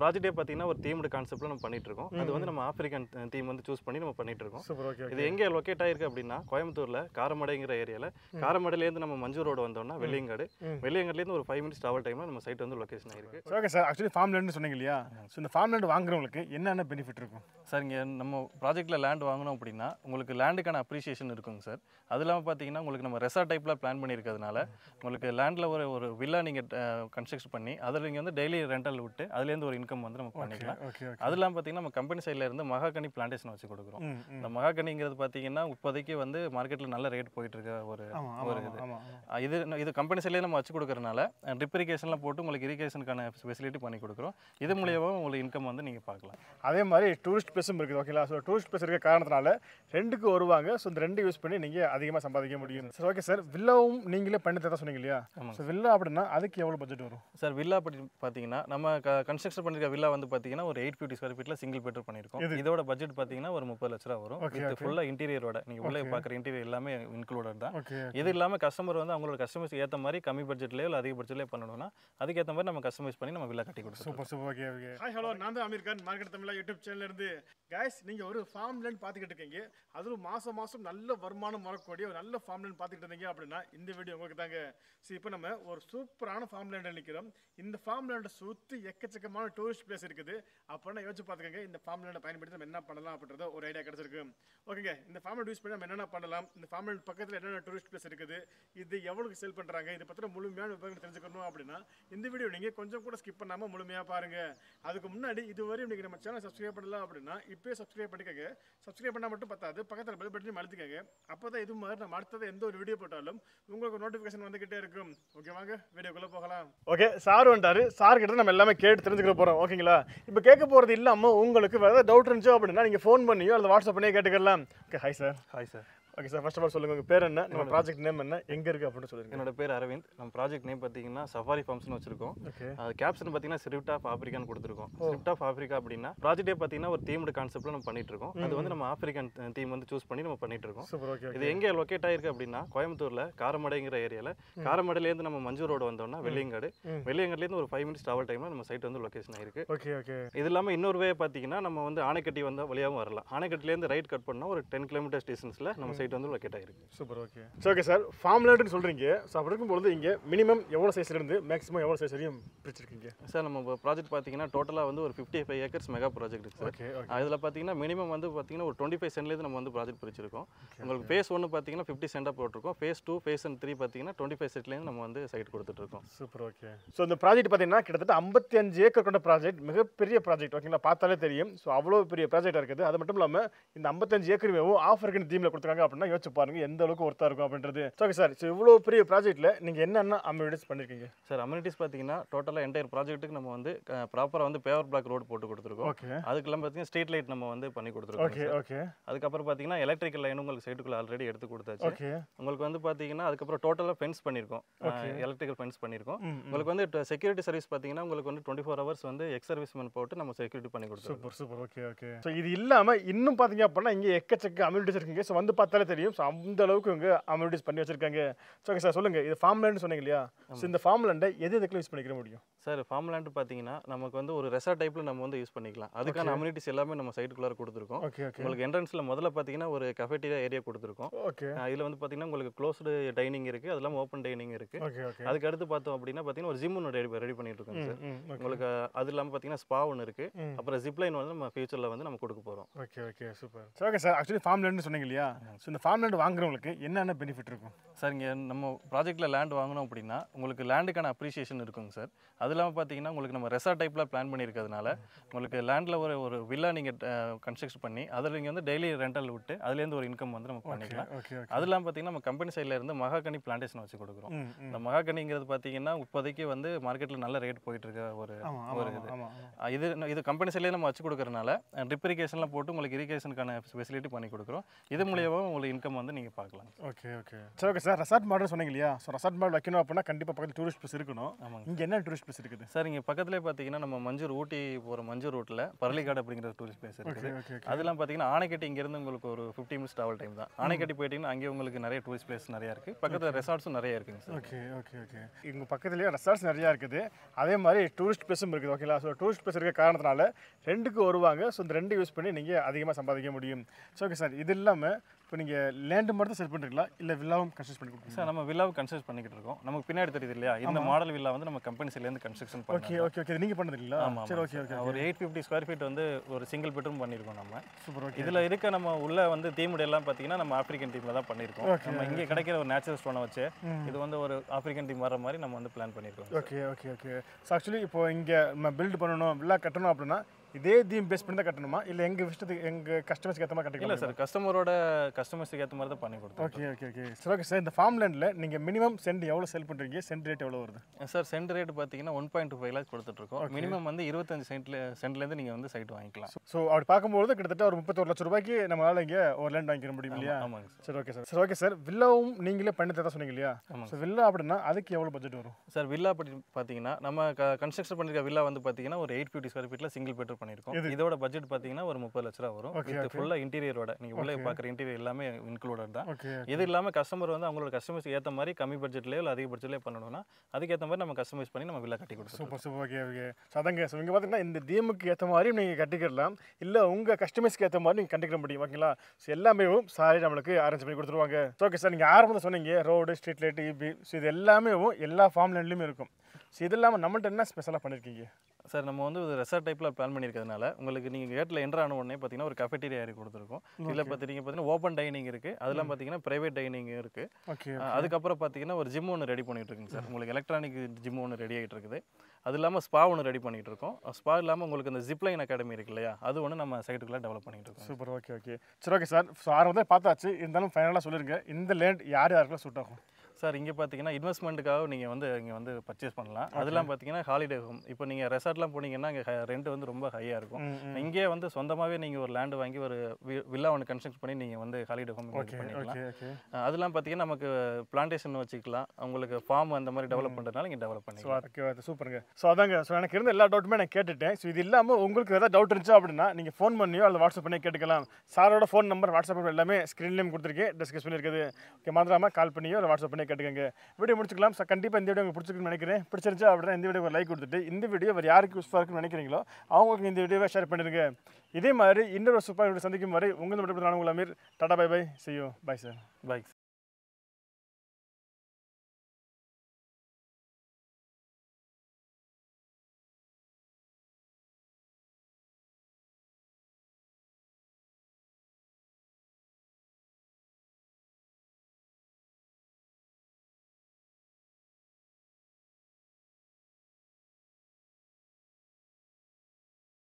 ப்ராஜெக்டே பார்த்தீங்கன்னா ஒரு தீம்டு கான்செப்ட்ல நம்ம பண்ணிட்டு இருக்கோம் அது வந்து நம்ம ஆப்பிரிக்கன் தீம் வந்து சூஸ் பண்ணி நம்ம பண்ணிட்டு இருக்கோம் சூப்பர் ஓகே இது எங்கே லொக்கேட் ஆயிருக்கு அப்படின்னா கோயம்புத்தூர்ல காரமடைங்கிற ஏரியால காரமடையிலேருந்து நம்ம மஞ்சூர் ரோடு வந்தோம்னா வெள்ளியங்காடு வெள்ளியங்காடுலேருந்து ஒரு ஃபைவ் மினிட்ஸ் ட்ராவல் டைம்ல நம்ம சைட் வந்து லொகேஷன் ஆயிருக்கு ஓகே சார் ஆக்சுவலி ஃபார்ம் லேண்ட்னு சொன்னீங்க இல்லையா ஸோ இந்த ஃபார்ம் லேண்ட் வாங்குறவங்களுக்கு என்னென்ன பெனிஃபிட் இருக்கும் சார் இங்கே நம்ம ப்ராஜெக்ட்டில் லேண்ட் வாங்கணும் அப்படின்னா உங்களுக்கு லேண்டுக்கான அப்ரிசியேஷன் இருக்குங்க சார் அது இல்லாமல் பார்த்தீங்கன்னா உங்களுக்கு நம்ம ரெசார்ட் டைப்பில் பிளான் பண்ணியிருக்கிறதுனால உங்களுக்கு லேண்டில் ஒரு ஒரு வில்லா நீங்கள் கன்ஸ்ட்ரக்ட் பண்ணி அதில் நீங்கள் வந்து டெய்லி ரெண்டல் விட்டு அதுலேருந்து ஒரு இன்கம் வந்து நம்ம பண்ணிக்கலாம் ஓகே ஓகே அது இல்லாமல் பார்த்தீங்கன்னா நம்ம கம்பெனி சைடில் இருந்து மகாகனி பிளான்டேஷன் வச்சு கொடுக்குறோம் ம் ம் இந்த மகாகனிங்கிறது பார்த்தீங்கன்னா இப்போதைக்கு வந்து மார்க்கெட்டில் நல்ல ரேட் போயிட்டு இருக்க ஒரு ஆமாம் ஒரு ஆமாம் இது ஆமாம் அஹ் இது இது கம்பெனி சைட்லேயே நம்ம வச்சு கொடுக்கறனால ட்ரிப் இரிகேஷன்லாம் போட்டு உங்களுக்கு இரிகேஷனுக்கான ஃபெசிலிட்டி பண்ணி கொடுக்குறோம் இது மூலியமாக உங்களுக்கு இன்கம் வந்து நீங்கள் பார்க்கலாம் அதே மாதிரி டூரிஸ்ட் பிளேஸும் இருக்குது ஓகேங்களா ஸோ டூரிஸ்ட் பிளேஸ் இருக்க காரணத்தினால ரெண்டுக்கு வருவாங்க ஸோ இந்த ரெண்டு யூஸ் பண்ணி நீங்கள் அதிகமாக சம்பாதிக்க முடியும் சார் ஓகே சார் வில்லாவும் நீங்களே பண்ணி தர சொன்னீங்க இல்லையா ஆமாங்க ஸோ வில்லா அப்படின்னா அதுக்கு எவ்வளோ பட்ஜெட் வரும் சார் வில்லா பற்றி பார்த்தீங்கன்னா நம்ம கன்ஸ்ட்ரக்ஷன் பண்ணிருக்க வில்லா வந்து பார்த்தீங்கன்னா ஒரு எயிட் ஃபிஃப்டி ஸ்கொயர் ஃபீட்டில் சிங்கிள் பெட்ரூம் பண்ணியிருக்கோம் இது? இதோட பட்ஜெட் பார்த்தீங்கன்னா ஒரு முப்பது லட்ச ரூபா வரும் Okay, வித் okay. ஃபுல்லாக இன்டீரியரோட நீங்கள் உள்ளே பார்க்குற இன்டீரியர் எல்லாமே இன்க்ளூடட் தான் ஓகே இது இல்லாமல் கஸ்டமர் வந்து அவங்களோட கஸ்டமர்ஸ் ஏற்ற மாதிரி கம்மி பட்ஜெட்லேயோ இல்லை அதிக பட்ஜெட்லேயே பண்ணணும்னா அதுக்கேற்ற மாதிரி நம்ம கஸ்டமைஸ் பண்ணி நம்ம வில்லா கட்டி கொடுத்துருவோம் super super okay okay hi hello நான் தான் அமீர் கான் மார்க்கெட் தமிழா யூடியூப் சேனல்ல இருந்து கைஸ் நீங்கள் ஒரு ஃபார்ம் லேண்ட் பார்த்துக்கிட்டு இருக்கீங்க அதுவும் மாதம் மாதம் நல்ல வருமானம் வரக்கூடிய ஒரு நல்ல ஃபார்ம் லேண்ட் பார்த்துக்கிட்டு இருந்தீங்க அப்படின்னா இந்த வீடியோ உங்களுக்கு தாங்க ஸோ இப்போ நம்ம ஒரு சூப்பரான ஃபார்ம் லேண்டில் நிற்கிறோம் இந்த ஃபார்ம் லேண்டை சுற்றி எக்கச்சக்கமான டூரிஸ்ட் பிளேஸ் இருக்குது அப்படின்னா யோசிச்சு பார்த்துக்கோங்க இந்த ஃபார்ம் லேண்டை பயன்படுத்தி நம்ம என்ன பண்ணலாம் அப்படின்றத ஒரு ஐடியா கிடச்சிருக்கு ஓகேங்க இந்த ஃபார்ம் லேண்ட் யூஸ் பண்ணி நம்ம என்னென்ன பண்ணலாம் இந்த ஃபார்ம் லேண்ட் பக்கத்தில் என்னென்ன டூரிஸ்ட் பிளேஸ் இருக்குது இது எவ்வளோக்கு சேல் பண்ணுறாங்க இதை பற்றின முழுமையான விவரங்கள் தெரிஞ்சுக்கணும் அப்படின்னா இந்த வீடியோ நீங்கள் கொஞ்சம் கூட ஸ்கிப் பண்ணாமல் முழுமையாக பாருங்கள் அதுக்கு முன்னாடி இதுவரையும் நீங்கள் நம்ம சேனல் சப்ஸ்கிரைப் பண்ணல அப்படின்னா இப்போயே சப்ஸ்கிரைப் பண்ணிக்கோங்க சப்ஸ்கிரைப் பண்ணால் மட்டும் பத்தாது பக்கத்தில் பெல் பட்டனையும் அழுத்திக்கோங்க அப்போ தான் இது மாதிரி நம்ம அடுத்தது எந்த ஒரு வீடியோ போட்டாலும் உங்களுக்கு நோட்டிஃபிகேஷன் வந்துகிட்டே இருக்கும் ஓகே வாங்க வீடியோக்குள்ளே போகலாம் ஓகே சார் வந்துட்டாரு சார் கிட்ட நம்ம எல்லாமே கேட்டு தெரிஞ்சுக்க போகிறோம் ஓகேங்களா இப்போ கேட்க போகிறது இல்லாமல் உங்களுக்கு வேறு ஏதாவது டவுட் இருந்துச்சோ அப்படின்னா நீங்கள் ஃபோன் பண்ணியோ அல்லது வாட்ஸ்அப் பண்ணியோ கேட்டுக்கலாம் okay hi sir hi sir okay sir first of all சொல்லுங்கள் உங்கள் பேர் என்ன நம்ம ப்ராஜெக்ட் நேம் என்ன எங்கே இருக்குது அப்படின்னு சொல்லுங்கள் என்னோட பேர் அரவிந்த் நம்ம ப்ராஜெக்ட் நேம் பார்த்தீங்கன்னா சஃபாரி ஃபார்ம்ஸ்னு வச்சிருக்கோம் ஓகே அது கேப்ஷன் பார்த்தீங்கன்னா ஸ்ரிப்ட் ஆஃப் ஆஃப்ரிக்கான்னு கொடுத்துருக்கோம் ஸ்ரிப்ட் ஆஃப் ஆஃப்ரிக்கா அப்படின்னா ப்ராஜெக்டே பார்த்தீங்கன்னா ஒரு தீம்டு கான்செப்ட்ல நம்ம பண்ணிட்டு இருக்கோம் அது வந்து நம்ம ஆஃப்ரிக்கன் தீம் வந்து சூஸ் பண்ணி நம்ம பண்ணிட்டு இருக்கோம் சூப்பர் ஓகே இது எங்கே லொக்கேட் ஆயிருக்கு அப்படின்னா கோயம்புத்தூர்ல காரமடைங்கிற ஏரியால காரமடையிலேருந்து நம்ம மஞ்சூர் ரோடு வந்தோம்னா வெள்ளியங்காடு ம். வெள்ளியங்காடுலேருந்து ஒரு ஃபைவ் மினிட்ஸ் ட்ராவல் டைம்ல நம்ம சைட் வந்து லொகேஷன் ஆயிருக்கு ஓகே ஓகே இது இல்லாமல் இன்னொரு வே பார்த்தீங்கன்னா நம்ம வந்து ஆனைக்கட்டி வந்த வழியாகவும் வரலாம் ஆனைக்கட்டிலேருந்து ரைட் கட் பண்ணால் ஒரு டென் கிலோமீட்டர்ஸ் டிஸ்டன்ஸில் நம்ம சைட் வந்து லொக்கேட் ஆயிருக்கு super okay so okay sir farm லேண்டுன்னு சொல்கிறீங்க ஸோ அப்படி இருக்கும்பொழுது இங்கே மினிமம் எவ்வளோ சைஸ்ல இருந்து மேக்ஸிமம் எவ்வளோ சைஸ் வரையும் பிரிச்சிருக்கீங்க சார் நம்ம ப்ராஜெக்ட் பார்த்தீங்கன்னா டோட்டலாக வந்து ஒரு fifty five acres mega project இருக்கு சார் ஓகே ஓகே அதில் பார்த்தீங்கன்னா மினிமம் வந்து பார்த்தீங்கன்னா ஒரு டுவெண்ட்டி ஃபைவ் சென்ட்லேருந்து நம்ம வந்து ப்ராஜெக்ட் பிரிச்சிருக்கோம் உங்களுக்கு ஃபேஸ் ஒன்று பார்த்தீங்கன்னா ஃபிஃப்டி சென்டாக போட்டிருக்கோம் phase two phase and three பார்த்தீங்கன்னா டுவெண்ட்டி ஃபைவ் செட்லேருந்து நம்ம வந்து சைட் கொடுத்துட்ருக்கோம் சூப்பர் ஓகே ஸோ இந்த ப்ராஜெக்ட் பார்த்தீங்கன்னா கிட்டத்தட்ட ஐம்பத்தி அஞ்சு ஏக்கர் கொண்ட ப்ராஜெக்ட் மிகப்பெரிய ப்ராஜெக்ட் ஓகேங்களா பார்த்தாலே தெரியும் ஸோ அவ்வளோ பெரிய ப்ராஜெக்டாக இருக்குது அது மட்டும் இல்லாமல் இந்த ஐம்பத்தஞ்சு ஏக்கருமே ஆஃபருக்கு தீமில் கொடுத்துருக்காங்க அப்படின்னா யோசிச்சு பாருங்க எந்த அளவுக்கு ஒர்த்தாக இருக்கும் அப்படின்றது ஓகே சார் ஸோ இவ்வளோ பெரிய ப்ராஜெக்ட்டில் நீங்கள் என்னென்ன அமெடிஸ் பண்ணியிருக்கீங்க சார் அம்யூனிட்டிஸ் பார்த்தீங்கன்னா டோட்டலாக என்டையர் ப்ராஜெக்ட்டுக்கு நம்ம வந்து ப்ராப்பராக வந்து பேவர் பிளாக் ரோடு போட்டு கொடுத்துருக்கோம் ஓகே அதுக்கெல்லாம் பார்த்தீங்கன்னா ஸ்ட்ரீட் லைட் நம்ம வந்து பண்ணி கொடுத்துருக்கோம் ஓகே ஓகே அதுக்கப்புறம் பார்த்தீங்கன்னா எலக்ட்ரிக்கல் லைன் உங்களுக்கு சைட்டுக்குள்ள ஆல்ரெடி எடுத்து கொடுத்தாச்சு ஓகே உங்களுக்கு வந்து பார்த்தீங்கன்னா அதுக்கப்புறம் டோட்டலாக ஃபென்ஸ் பண்ணியிருக்கோம் எலக்ட்ரிக்கல் ஃபென்ஸ் பண்ணியிருக்கோம் ம் உங்களுக்கு வந்து செக்யூரிட்டி சர்வீஸ் பார்த்தீங்கன்னா உங்களுக்கு வந்து டுவெண்ட்டி ஃபோர் ஹவர்ஸ் வந்து எக்ஸ் சர்வீஸ்மேன் போட்டு நம்ம செக்யூரிட்டி பண்ணி கொடுத்துருக்கோம் super super okay okay so இது இல்லாமல் இன்னும் பார்த்தீங்க அப்படின்னா இங்கே எக்கச்சக்க அம்யூனிட்டிஸ் இருக்குங்க ஸோ வந்து பார்த்தாலே தெரியும் ஸோ அந்த அளவுக்கு இங்கே அம்யூனிட்டிஸ் பண்ணி வச்சிருக்காங்க ஸோ ஓகே சார் சொல்லுங்கள் இது ஃபார்ம் லேண்ட் சொன்னீங்க இல்லையா ஸோ இந்த ஃபார்ம் லேண்டை எது எதுக்குள்ள யூஸ் பண்ணிக்கிற முடியும் சார் ஃபார்ம் லேண்ட் பார்த்தீங்கன்னா நமக்கு வந்து ஒரு ரெசார்ட் டைப்பில் நம்ம வந்து யூஸ் பண்ணிக்கலாம் அதுக்கான அம்யூனிட்டிஸ் எல்லாமே நம்ம சைட்டுக்குள்ளார கொடுத்துருக்கோம் ஓகே ஓகே உங்களுக்கு என்ட்ரன்ஸில் முதல்ல பார்த்தீங்கன்னா ஒரு கஃபேட்டீரியா ஏரியா கொடுத்துருக்கோம் ஓகே இதில் வந்து பார்த்தீங்கன்னா உங்களுக்கு க்ளோஸ்டு டைனிங் இருக்குது அது இல்லாமல் ஓப்பன் டைனிங் இருக்குது ஓகே ஓகே அதுக்கு அடுத்து பார்த்தோம் அப்படின்னா பார்த்தீங்கன்னா ஒரு ஜிம் ஒன்று ரெடி ரெடி பண்ணிட்டு இருக்கோம் சார் ம் ஓகே உங்களுக்கு அது இல்லாமல் பார்த்தீங்கன்னா ஸ்பா ஒன்று இருக்குது ம். அப்புறம் ஜிப்லைன் வந்து நம்ம ஃபியூச்சரில் வந்து நம்ம கொடுக்க போகிறோம் okay okay super so okay sir actually farm லேண்ட்னு சொன்னீங்க இல்லையா ஸோ இந்த ஃபார்ம் லேண்ட் வாங்குறவங்களுக்கு என்னென்ன பெனிஃபிட் இருக்கும் சார் இங்கே நம்ம ப்ராஜெக்ட்டில் லேண்ட் வாங்கணும் அப்படின்னா உங்களுக்கு லேண்டுக்கான அப்ரிசியேஷன் இருக்குங்க சார் அது இல்லாமல் பார்த்தீங்கன்னா உங்களுக்கு நம்ம ரெசார்ட் டைப்பில் பிளான் பண்ணியிருக்கிறதுனால உங்களுக்கு லேண்டில் ஒரு ஒரு வில்லா நீங்கள் கன்ஸ்ட்ரக்ட் பண்ணி அதில் நீங்கள் வந்து டெய்லி ரெண்டல் விட்டு அதுலேருந்து ஒரு இன்கம் வந்து நம்ம பண்ணிக்கலாம் ஓகே ஓகே அது இல்லாமல் பார்த்தீங்கன்னா நம்ம கம்பெனி சைடில் இருந்து மகாகனி பிளான்டேஷன் வச்சு கொடுக்குறோம் ம் ம் இந்த மகாகனிங்கிறது பார்த்தீங்கன்னா இப்போதைக்கு வந்து மார்க்கெட்டில் நல்ல ரேட் போயிட்டு இருக்க ஒரு ஆமாம் ஒரு ஆமாம் இது ஆமாம் அஹ் இது இது கம்பெனி சைட்லேயே நம்ம வச்சு கொடுக்கறனால ட்ரிப் இரிகேஷன்லாம் போட்டு உங்களுக்கு இரிகேஷனுக்கான ஃபெசிலிட்டி பண்ணி கொடுக்குறோம் இது மூலியமாக உங்களுக்கு இன்கம் வந்து நீங்கள் பார்க்கலாம் ஓகே ஓகே சரி ஓகே சார் ரெசார்ட் மாடல் சொன்னீங்க இல்லையா ஸோ ரெசார்ட் மாடல் வைக்கணும் அப்படின்னா கண்டிப்பாக பக்கத்தில் டூரிஸ்ட் பிளேஸ் இருக்கணும் ஆமாங்க இங்கே என்ன டூரிஸ்ட் பிளேஸ் இருக்குது சார் இங்கே பக்கத்துலேயே பார்த்தீங்கன்னா நம்ம மஞ்சூர் ஊட்டி போகிற மஞ்சூர் ரூட்டில் பரளிக்காடு அப்படிங்கிற டூரிஸ்ட் பிளேஸ் இருக்குது ஓகே ஓகே ஓகே அதெல்லாம் பார்த்தீங்கன்னா ஆனைக்கட்டி இங்கேருந்து உங்களுக்கு ஒரு ஃபிஃப்டி மினிட்ஸ் ட்ராவல் டைம் தான் ஆனைக்கட்டி போயிட்டீங்கன்னா அங்கே உங்களுக்கு நிறைய டூரிஸ்ட் பிளேஸ் நிறையா இருக்குது பக்கத்தில் ரெசார்ட்ஸும் நிறைய இருக்குங்க சார் ஓகே ஓகே ஓகே இங்கே பக்கத்துலேயே ரெசார்ட்ஸ் நிறையா இருக்குது அதே மாதிரி டூரிஸ்ட் பிளேஸும் இருக்குது ஓகேங்களா ஸோ டூரிஸ்ட் ப்ளஸ் இருக்க காரணத்தினால ரெண்டுக்கு வருவாங்க ஸோ இந்த ரெண்டு யூஸ் பண்ணி நீங்கள் அதிகமாக சம்பாதிக்க முடியும் ஸோ ஓகே சார் இது இல்லாமல் இப்போ நீங்கள் லேண்டு மட்டும் செல் பண்ணுறீங்களா இல்லை வில்லாவும் கன்ஸ்ட்ரக்ட் பண்ணி கொடுக்குறீங்க சார் நம்ம வில்லாவை கன்ஸ்ட்ரக்ட் பண்ணிக்கிட்டு இருக்கோம் நமக்கு பின்னாடி தெரியுது இல்லையா இந்த மாடல் வில்லா வந்து நம்ம கம்பெனி சைட்லேருந்து கன்ஸ்ட்ரக்ஷன் ஓகே பண்ணி ஓகே ஓகே நீங்கள் பண்ணது இல்லைங்களா ஆமாம் சரி ஓகே ஓகே ஒரு எயிட் ஃபிஃப்டி ஸ்கொயர் ஃபீட் வந்து ஒரு சிங்கிள் பெட்ரூம் பண்ணியிருக்கோம் நம்ம சூப்பர் ஓகே இதில் இருக்க நம்ம உள்ள வந்து தீமுடி எல்லாம் பார்த்தீங்கன்னா நம்ம ஆப்பிரிக்கன் டீமில் தான் பண்ணியிருக்கோம் Okay, நம்ம இங்கே கிடைக்கிற ஒரு நேச்சுரல் ஸ்டோனை வச்சு ம். இது வந்து ஒரு ஆப்பிரிக்கன் டீம் வர மாதிரி நம்ம வந்து பிளான் பண்ணியிருக்கோம் okay okay okay so actually இப்போ இங்கே நம்ம பில்ட் பண்ணணும் வில்லா கட்டணும் அப்படின்னா இதே தீம் பேஸ் பண்ணி தான் கட்டணுமா இல்லை எங்கள் இஷ்டத்துக்கு எங்கள் கஸ்டமர்ஸ்க்கு ஏற்ற மாதிரி இல்லை கட்டிக்கலாம் சார் கஸ்டமரோட கஸ்டமர்ஸுக்கு ஏற்ற மாதிரி தான் பண்ணி கொடுத்தோம் ஓகே ஓகே ஓகே சரி ஓகே சார் இந்த ஃபார்ம் லேண்டில் நீங்கள் மினிமம் சென்ட் எவ்வளோ செல் பண்ணுறீங்க சென்ட் ரேட் எவ்வளோ வருது சார் சென்ட் ரேட் பார்த்தீங்கன்னா one point two five lakhs கொடுத்துட்ருக்கோம் மினிமம் வந்து இருபத்தஞ்சு சென்ட்ல சென்ட்லேருந்து நீங்கள் வந்து சைட் வாங்கிக்கலாம் ஸோ அப்படி பார்க்கும்போது கிட்டத்தட்ட ஒரு முப்பத்தொரு லட்ச ரூபாய்க்கு நம்மளால் இங்கே ஒரு லேண்ட் வாங்கிக்க முடியும் இல்லையா ஆமாங்க சார் சரி ஓகே சார் சரி ஓகே சார் வில்லாவும் நீங்களே பண்ணி தரதா சொன்னீங்க இல்லையா ஆமாங்க ஸோ வில்லா அப்படின்னா அதுக்கு எவ்வளோ பட்ஜெட் வரும் சார் வில்லா பற்றி பார்த்தீங்கன்னா நம்ம கன்ஸ்ட்ரக்ஷன் பண்ணிருக்க வில்லா வந்து பார்த்தீங்கன்னா ஒரு எயிட் ஃபிஃப்டி ஸ்கொயர் ஃபீட்டில் சிங்கிள் பெட்ரூம் பண்ணியிருக்கோம் இதோட பட்ஜெட் பார்த்தீங்கன்னா ஒரு முப்பது லட்ச ரூபா வரும் Okay, வித் ஃபுல்லாக இன்டீரியரோட நீங்கள் உள்ளே பார்க்குற இன்டீரியர் எல்லாமே இன்க்ளூடட் தான் ஓகே இது இல்லாமல் கஸ்டமர் வந்து அவங்களோட கஸ்டமர்ஸ்க்கு ஏற்ற மாதிரி கம்மி பட்ஜெட்லேயோ இல்லை அதிக பட்ஜெட்லேயே பண்ணணும்னா அதுக்கேற்ற மாதிரி நம்ம கஸ்டமைஸ் பண்ணி நம்ம வில்லா கட்டி கொடுத்துருவோம் super super okay okay so அதாங்க ஸோ இங்கே பார்த்தீங்கன்னா இந்த தீமுக்கு ஏற்ற மாதிரி நீங்கள் கட்டிக்கிடலாம் இல்லை உங்கள் கஸ்டமைஸ்க்கு ஏற்ற மாதிரி நீங்கள் கட்டிக்கிற முடியும் ஓகேங்களா ஸோ எல்லாமே சாரி நம்மளுக்கு அரேஞ்ச் பண்ணி கொடுத்துருவாங்க ஓகே சார் நீங்கள் ஆரம்பத்தில் சொன்னீங்க road street light EB so இது எல்லாமே எல்லா ஃபார்ம் லேண்ட்லையுமே இருக்கும் ஸோ இது இல்லாமல் நம்மள்ட்ட என்ன ஸ்பெஷலாக பண்ணியிருக்கீங்க சார் நம்ம வந்து ஒரு ரெசார்ட் டைப்பில் பிளான் பண்ணியிருக்கிறதுனால உங்களுக்கு நீங்கள் கேட்டில் என்ட்ரு ஆன உடனே பார்த்தீங்கன்னா ஒரு கஃபெட்டீரியா ஏரி கொடுத்துருக்கோம் இதில் பார்த்தீங்க பார்த்தீங்கன்னா ஓப்பன் டைனிங் இருக்குது அதெல்லாம் பார்த்தீங்கன்னா ப்ரைவேட் டைனிங் இருக்குது ஓகே அதுக்கப்புறம் பார்த்தீங்கன்னா ஒரு ஜிம் ஒன்று ரெடி பண்ணிட்டு இருக்குங்க சார் உங்களுக்கு எலக்ட்ரானிக் ஜிம் ஒன்று ரெடி ஆகிட்டு இருக்குது அது இல்லாமல் ஸ்பா ஒன்று ரெடி பண்ணிட்டு இருக்கோம் ஸ்பா இல்லாமல் உங்களுக்கு இந்த ஜிப்லைன் அகாடமி இருக்கு இல்லையா அது ஒன்று நம்ம சைட்டுக்குள்ளே டெவலப் பண்ணிட்டு இருக்கோம் சூப்பர் ஓகே ஓகே சரி ஓகே சார் ஸோ ஆரம்பத்தில் பார்த்தாச்சு இருந்தாலும் ஃபைனலாக சொல்லிருங்க இந்த லேண்ட் யார் யாருக்கெல்லாம் சூட் ஆகும் சார் இங்கே பார்த்தீங்கன்னா இன்வெஸ்ட்மெண்ட்டுக்காக நீங்கள் வந்து இங்கே வந்து பர்ச்சேஸ் பண்ணலாம் அதெல்லாம் பார்த்தீங்கன்னா ஹாலிடே ஹோம் இப்போ நீங்கள் ரெசார்ட்லாம் போனீங்கன்னா இங்கே ரெண்ட் வந்து ரொம்ப ஹையாக இருக்கும் ம், ம். இங்கே வந்து சொந்தமாகவே நீங்கள் ஒரு லேண்டு வாங்கி ஒரு வில்லா ஒன்று கன்ஸ்ட்ரக்ட் பண்ணி நீங்கள் வந்து ஹாலிடே ஹோம் ஓகே பண்ணிக்கலாம் ஓகே ஓகே அஹ் அதெல்லாம் பார்த்தீங்கன்னா நமக்கு பிளான்டேஷன் வச்சுக்கலாம் உங்களுக்கு ஃபார்ம் அந்த மாதிரி டெவலப் பண்ணுறதுனால இங்கே டெவலப் ஸோ பண்ணிக்கலாம் ஓகே அது சூப்பருங்க ஸோ அதாங்க ஸோ எனக்கு இருந்த எல்லா டவுட்டுமே நான் கேட்டுட்டேன் ஸோ இது இல்லாமல் உங்களுக்கு ஏதாவது டவுட் இருந்துச்சு அப்படின்னா நீங்கள் ஃபோன் பண்ணியோ அல்லது வாட்ஸ்அப் பண்ணி கேட்டுக்கலாம் சாரோட ஃபோன் நம்பர் வாட்ஸ்அப் நம்பர் எல்லாமே ஸ்க்ரீன்லேயும் கொடுத்துருக்கேன் டிஸ்கஸ் பண்ணியிருக்குது ஓகே மறந்துடாமல் கால் பண்ணியோ இல்லை வாட்ஸ்அப் பண்ணி கேட்டுக்கங்க வீடியோ முடிச்சுக்கலாம் ஸோ கண்டிப்பாக இந்த வீடியோ உங்களுக்கு பிடிச்சிருக்குன்னு நினைக்கிறேன் பிடிச்சிருந்துச்சு அப்படின்னா இந்த வீடியோ லைக் கொடுத்துட்டு இந்த வீடியோ வேறு யாருக்கு யூஸ்ஃபுல்லாக இருக்குன்னு நினைக்கிறீங்களோ அவங்களுக்கு இந்த வீடியோவை ஷேர் பண்ணிடுங்க இதே மாதிரி இன்னொரு சூப்பர் வீடியோ சந்திக்கும் வரை உங்கள் மட்டும் நான் உங்கள் அமீர் டாடா பை பை செய்யும் பை சார் பைக்